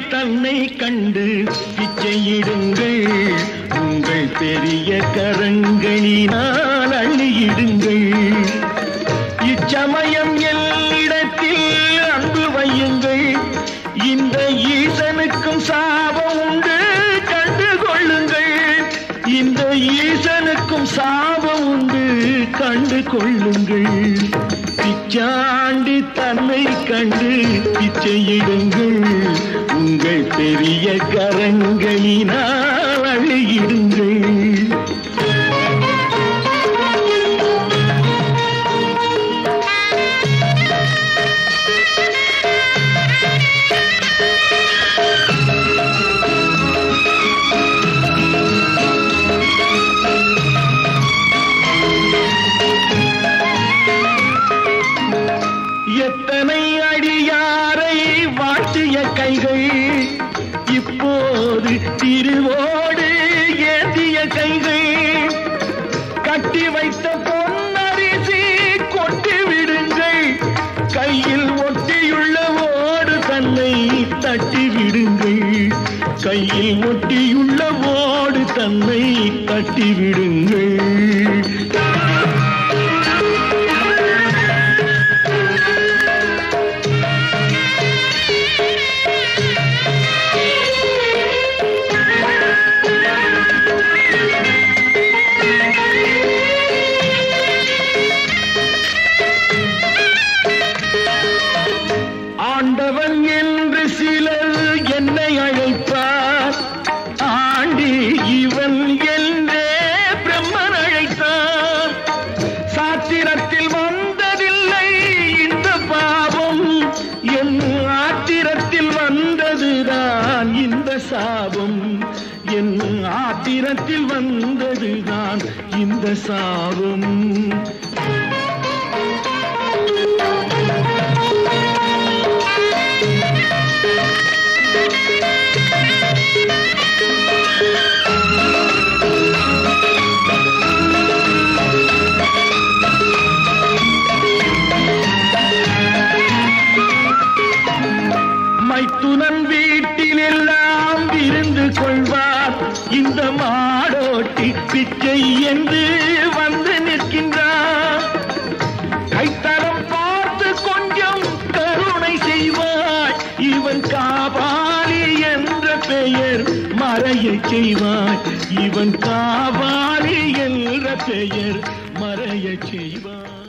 தன்னை கண்டு பிச்சையிடுங்கள் உங்கள் பெரிய கரங்களினால் அள்ளியிடுங்கள் இச்சமயம் என்னிடத்தில் அன்பு வையுங்கள் இந்த ஈசனுக்கும் சாபம் உண்டு கண்டு கொள்ளுங்கள் இந்த ஈசனுக்கும் சாபம் உண்டு கண்டு கொள்ளுங்கள் பிச்சாண்டி தன்னை கண்டு பிச்சையிடுங்கள் உங்கள் பெரிய கரங்களினால் அள்ளியிடுங்கள் எத்தனை அடியாரை வாட்டிய கைகள் இப்போது திருவோடு ஏந்திய கைகள் கட்டி வைத்த பொன்னரிசி கொட்டி விடுங்கள் கையில் ஒட்டியுள்ள ஓடு தன்னை தட்டி விடுங்கள் கையில் ஒட்டியுள்ள ஓடு தன்னை தட்டி விடுங்கள் ஆண்டவன் என்று சிலர் என்னை அழைப்பார் ஆண்டி இவன் என்றே பிரம்மன் அழைத்தார் சாத்திரத்தில் வந்ததில்லை இந்த பாவம் என் ஆத்திரத்தில் வந்ததுதான் இந்த சாபம் என் ஆத்திரத்தில் வந்ததுதான் இந்த சாபம் மைத்துனன் வீட்டில் எல்லாம் விருந்து கொள்வார் இந்த மாடோட்டி பிச்சை என்று வந்து நிற்கின்றார் கைத்தரம் பார்த்து கொஞ்சம் கருணை செய்வாய் இவன் காபாலி என்ற பெயர் மறையச் செய்வாய் இவன் காபாலி என்ற பெயர் மறையச் செய்வாய்